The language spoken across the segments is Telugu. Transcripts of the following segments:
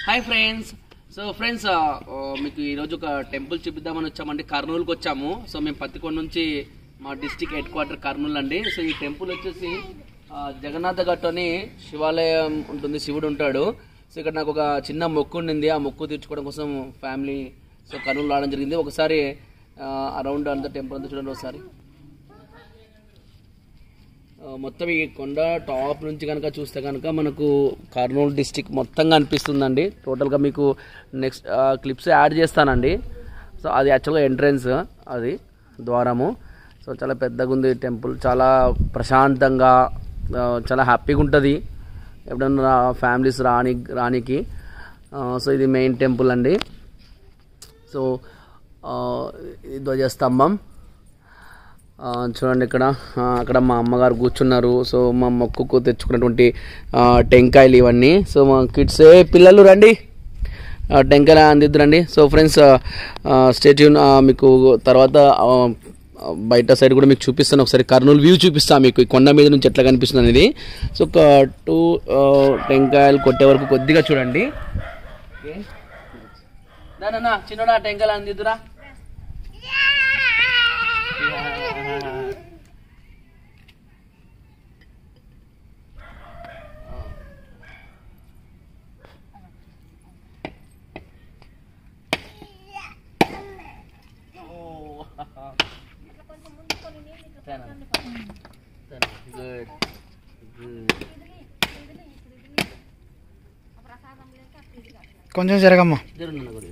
హాయ్ ఫ్రెండ్స్ సో ఫ్రెండ్స్ మీకు ఈరోజు ఒక టెంపుల్ చూపిద్దామని వచ్చామండి కర్నూలుకి వచ్చాము సో మేము పత్తికొండ నుంచి మా డిస్టిక్ హెడ్ క్వార్టర్ కర్నూలు అండి సో ఈ టెంపుల్ వచ్చేసి ఆ, జగన్నాథ గట్టు అని శివాలయం ఉంటుంది శివుడు ఉంటాడు సో ఇక్కడ నాకు ఒక చిన్న మొక్కు ఉండింది ఆ మొక్కు తీర్చుకోవడం కోసం ఫ్యామిలీ సో కర్నూలు రావడం జరిగింది ఒకసారి అరౌండ్ అంత టెంపుల్ అంతా చూడండి ఒకసారి ఆ, మొత్తం ఈ కొండ టాప్ నుంచి కనుక చూస్తే కనుక మనకు కర్నూలు డిస్టిక్ మొత్తం కనిపిస్తుందండి టోటల్గా మీకు నెక్స్ట్ క్లిప్స్ యాడ్ చేస్తానండి సో అది యాక్చువల్గా ఎంట్రన్స్ అది ద్వారము సో చాలా పెద్దగా ఉంది టెంపుల్ చాలా ప్రశాంతంగా ఆ, చాలా హ్యాపీగా ఉంటుంది ఎప్పుడన్నా ఫ్యామిలీస్ రాని రానికి ఆ, సో ఇది మెయిన్ టెంపుల్ అండి సో ఆ, ఇది ధ్వజస్తంభం ఆ, చూడండి ఇక్కడ ఆ, అక్కడ మా అమ్మగారు కూర్చున్నారు సో మా మొక్కుకు తెచ్చుకున్నటువంటి ఆ, టెంకాయలు ఇవన్నీ సో మా కిడ్స్ ఏ పిల్లలు రండి ఆ, టెంకాయలు అందిద్దురండి సో ఫ్రెండ్స్ స్టేట్యూన్ మీకు తర్వాత ఆ, బయట సైడ్ కూడా మీకు చూపిస్తాను ఒకసారి కర్నూలు వ్యూ చూపిస్తాను మీకు ఈ కొండ మీద నుంచి ఎట్లా కనిపిస్తుంది అనేది సో ఒక టూ ఆ, టెంకాయలు కొట్టే వరకు కొద్దిగా చూడండి ఓకే దానన్నా చిన్నడా టెంకాయలు అందిద్దురా గుడ్ గుడ్ కొంచెం జరగమ్మా జరుగుతున్నా గుడి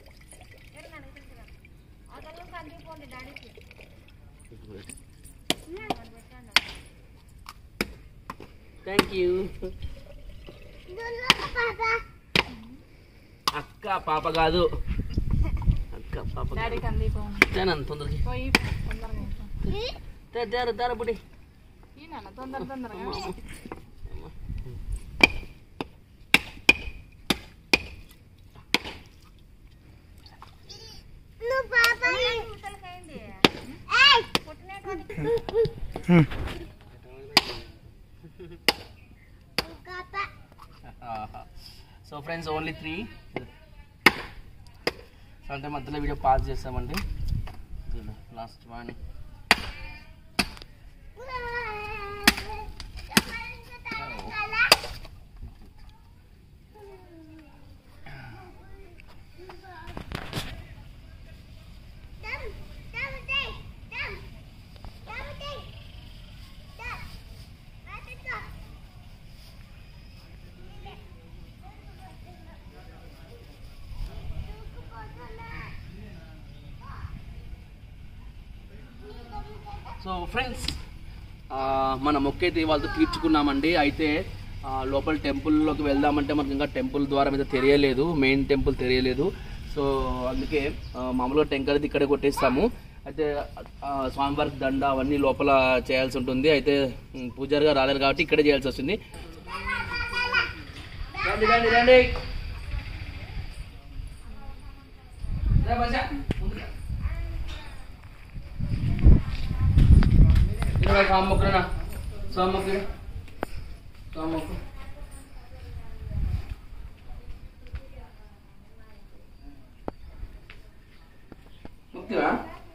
థ్యాంక్ యూ అక్క పాప కాదు అక్క పాప తేనంత తొందరగా తే- తేరు తేరు బుడి so friends only three so అంటే మధ్యలో వీడియో పాస్ చేస్తామండి లాస్ట్ వన్ సో ఫ్రెండ్స్ మన మొక్కైతే వాళ్ళతో తీర్చుకున్నామండి అయితే ఆ, లోపల టెంపుల్లోకి వెళ్దామంటే మనకి ఇంకా టెంపుల్ ద్వారా మీద తెలియలేదు మెయిన్ టెంపుల్ తెలియలేదు సో అందుకే ఆ, మామూలుగా టెంకర్ ఇక్కడే కొట్టేస్తాము అయితే ఆ, స్వామివారికి దండ అవన్నీ లోపల చేయాల్సి ఉంటుంది అయితే ఉమ్, పూజారిగా రాలేదు కాబట్టి ఇక్కడే చేయాల్సి వస్తుంది రండి రండి రండి రా బచ్చా, ముందుకు రా. ఇదిగో స్వామి మొక్కునా స్వామి మొక్కు స్వామి మొక్కు మొక్కువా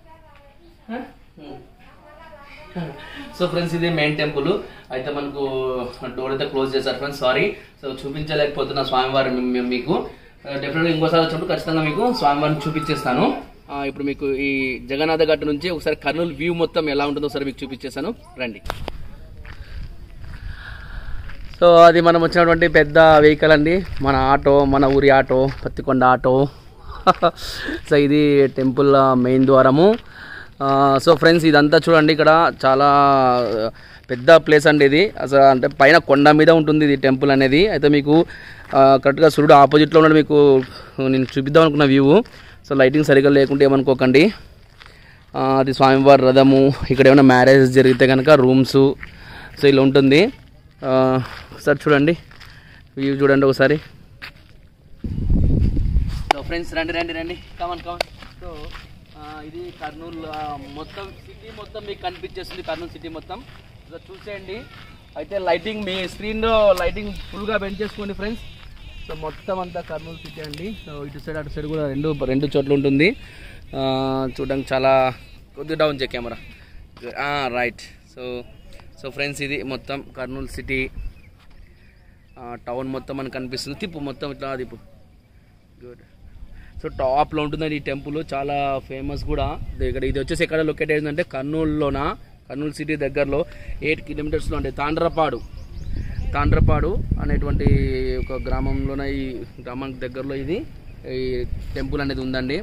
సో ఫ్రెండ్స్ ఇది మెయిన్ టెంపుల్ అయితే మనకు డోర్ అయితే క్లోజ్ చేశారు ఫ్రెండ్స్ సారీ సో చూపించలేకపోతున్నా స్వామివారి మీ- మీకు డెఫినెట్గా ఇంకోసారి వచ్చినప్పుడు ఖచ్చితంగా మీకు స్వామివారిని చూపించేస్తాను ఆ, ఇప్పుడు మీకు ఈ జగన్నాథ గట్టు నుంచి ఒకసారి కర్నూలు వ్యూ మొత్తం ఎలా ఉంటుందో ఒకసారి మీకు చూపించేస్తాను రండి సో అది మనం వచ్చినటువంటి పెద్ద వెహికల్ అండి మన ఆటో మన ఊరి ఆటో పత్తికొండ ఆటో సో ఇది టెంపుల్ మెయిన్ ద్వారము ఆ, సో ఫ్రెండ్స్ ఇదంతా చూడండి ఇక్కడ చాలా పెద్ద ప్లేస్ అండి ఇది అసలు అంటే పైన కొండ మీద ఉంటుంది ఇది టెంపుల్ అనేది అయితే మీకు ఆ, కరెక్ట్గా సూర్యుడు ఆపోజిట్లో ఉన్నాడు మీకు నేను చూపిద్దాం అనుకున్న వ్యూ సో లైటింగ్ సరిగ్గా లేకుంటే ఏమనుకోకండి ఆ, అది స్వామివారి రథము ఇక్కడ ఏమైనా మ్యారేజ్ జరిగితే కనుక రూమ్స్ సో ఇలా ఉంటుంది ఆ, ఒకసారి చూడండి వ్యూ చూడండి ఒకసారి సో ఫ్రెండ్స్ రండి రండి రండి కమన్ కమన్ సో ఆ, ఇది కర్నూలు ఆ, మొత్తం సిటీ మొత్తం మీకు కనిపించేస్తుంది కర్నూలు సిటీ మొత్తం సో చూసేయండి అయితే లైటింగ్ మీ స్క్రీన్లో లైటింగ్ ఫుల్గా బెండ్ చేసుకోండి ఫ్రెండ్స్ సో మొత్తం అంతా కర్నూలు సిటీ అండి సో ఇటు సైడ్ అటు సైడ్ కూడా రెండు రెండు చోట్ల ఉంటుంది ఆ, చూడడానికి చాలా కొద్దిగా డౌన్ చే camera right so so friends ఇది మొత్తం కర్నూలు సిటీ టౌన్ మొత్తం మనకు కనిపిస్తుంది తిప్పు మొత్తం ఇట్లా తిప్పు గుడ్ సో టాప్లో ఉంటుందండి ఈ టెంపుల్ చాలా ఫేమస్ కూడా ఇది ఇక్కడ ఇది వచ్చేసి ఎక్కడ లొకేట్ అయిందంటే కర్నూలులోన కర్నూలు సిటీ దగ్గరలో ఎయిట్ కిలోమీటర్స్లో అంటే తాండ్రపాడు తాండ్రపాడు అనేటువంటి ఒక గ్రామంలోన ఈ గ్రామానికి దగ్గరలో ఇది ఈ టెంపుల్ అనేది ఉందండి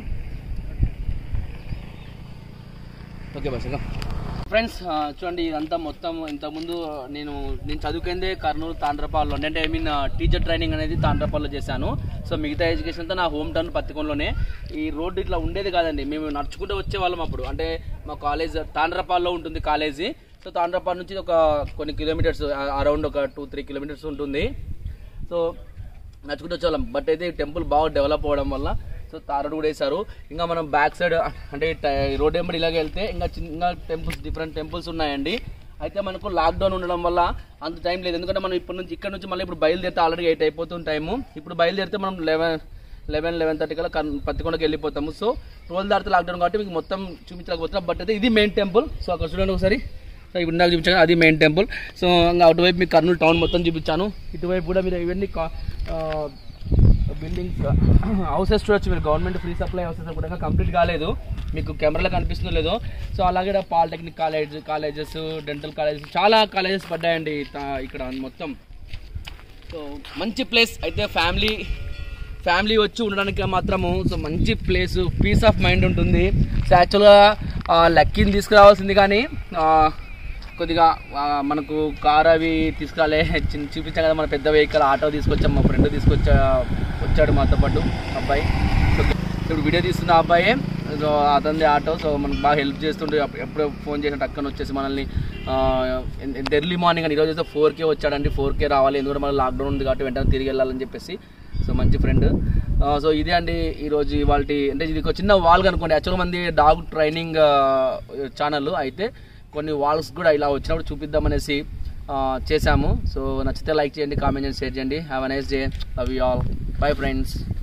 ఓకే బస్ ఫ్రెండ్స్ చూడండి ఇదంతా మొత్తం ఇంతకుముందు నేను నేను చదువుకుందే కర్నూలు తాండ్రపాల్లో అంటే ఐ మీన్ టీచర్ ట్రైనింగ్ అనేది తాండ్రపాల్లో చేశాను సో మిగతా ఎడ్యుకేషన్ అంతా నా హోమ్ టౌన్ పత్తికొండలోనే ఈ రోడ్డు ఇట్లా ఉండేది కాదండి మేము నడుచుకుంటూ వచ్చేవాళ్ళం అప్పుడు అంటే మా కాలేజ్ తాండ్రపాల్లో ఉంటుంది కాలేజీ సో తాండ్రపాల్ నుంచి ఒక కొన్ని కిలోమీటర్స్ అరౌండ్ ఒక టూ త్రీ కిలోమీటర్స్ ఉంటుంది సో నడుచుకుంటూ వచ్చేవాళ్ళం బట్ అయితే ఈ టెంపుల్ బాగా డెవలప్ అవ్వడం వల్ల సో తారడు కూడా వేశారు ఇంకా మనం బ్యాక్ సైడ్ అంటే రోడ్ వెంబడి ఇలాగ వెళ్తే ఇంకా చిన్న టెంపుల్స్ డిఫరెంట్ టెంపుల్స్ ఉన్నాయండి అయితే మనకు లాక్డౌన్ ఉండడం వల్ల అంత టైం లేదు ఎందుకంటే మనం ఇప్పటి నుంచి ఇక్కడ నుంచి మళ్ళీ ఇప్పుడు బయలుదేరితే ఆల్రెడీ ఎయిట్ అయిపోతుంది టైము ఇప్పుడు బయలుదేరితే మనం లెవెన్ లెవెన్ లెవెన్ థర్టీ కల్లా కన్- పత్తికొండకి వెళ్ళిపోతాము సో ట్వెల్వ్ దాటితే లాక్డౌన్ కాబట్టి మీకు మొత్తం చూపించలేకపోతున్నాం బట్ అయితే ఇది మెయిన్ టెంపుల్ సో అక్కడ చూడండి ఒకసారి సో ఇప్పుడు నాకు చూపించాను అది మెయిన్ టెంపుల్ సో ఇంకా అటువైపు మీకు కర్నూలు టౌన్ మొత్తం చూపించాను ఇటువైపు కూడా మీరు ఇవన్నీ బిల్డింగ్స్ హౌసెస్ చూడొచ్చు మీరు గవర్నమెంట్ ఫ్రీ సప్లై హౌసెస్ కూడా కంప్లీట్ కాలేదు మీకు కెమెరాలో కనిపిస్తుందో లేదో సో అలాగే ఇక్కడ polytechnic college colleges dental colleges చాలా కాలేజెస్ పడ్డాయండి తా- ఇక్కడ మొత్తం సో మంచి ప్లేస్ అయితే ఫ్యామిలీ ఫ్యామిలీ వచ్చి ఉండడానికి మాత్రము సో మంచి ప్లేస్ పీస్ ఆఫ్ మైండ్ ఉంటుంది సో యాక్చువల్గా లక్కీని తీసుకురావాల్సింది కానీ ఆ, కొద్దిగా ఆ, మనకు కార్ అవి తీసుకురాలే చిన్న చూపించాం కదా మన పెద్ద వెహికల్ ఆటో తీసుకొచ్చాం మా ఫ్రెండ్ తీసుకొచ్చా వచ్చాడు మాతో పాటు అబ్బాయి సో ఇప్పుడు వీడియో తీస్తున్న ఆ అబ్బాయే సో అతనిది ఆటో సో మనకు బాగా హెల్ప్ చేస్తుండే అప్పుడు- ఎప్పుడో ఫోన్ చేసిన టక్కన వచ్చేసి మనల్ని ఎర్లీ మార్నింగ్ అని ఈరోజు అయితే ఫోర్ కే వచ్చాడండి ఫోర్ కే రావాలి ఎందుకంటే మన లాక్డౌన్ ఉంది కాబట్టి వెంటనే తిరిగి వెళ్ళాలని చెప్పేసి సో మంచి ఫ్రెండ్ సో ఇదే అండి ఈరోజు ఇవాళ అంటే ఇది ఒక చిన్న వాల్ కనుకోండి యాక్చువల్గా మంది డాగ్ ట్రైనింగ్ ఛానల్ అయితే కొన్ని వాల్స్ కూడా ఇలా వచ్చినప్పుడు చూపిద్దామనేసి ఆ, చేశాము సో నచ్చితే లైక్ చేయండి కామెంట్ చేయండి షేర్ చేయండి have a nice day love you all bye friends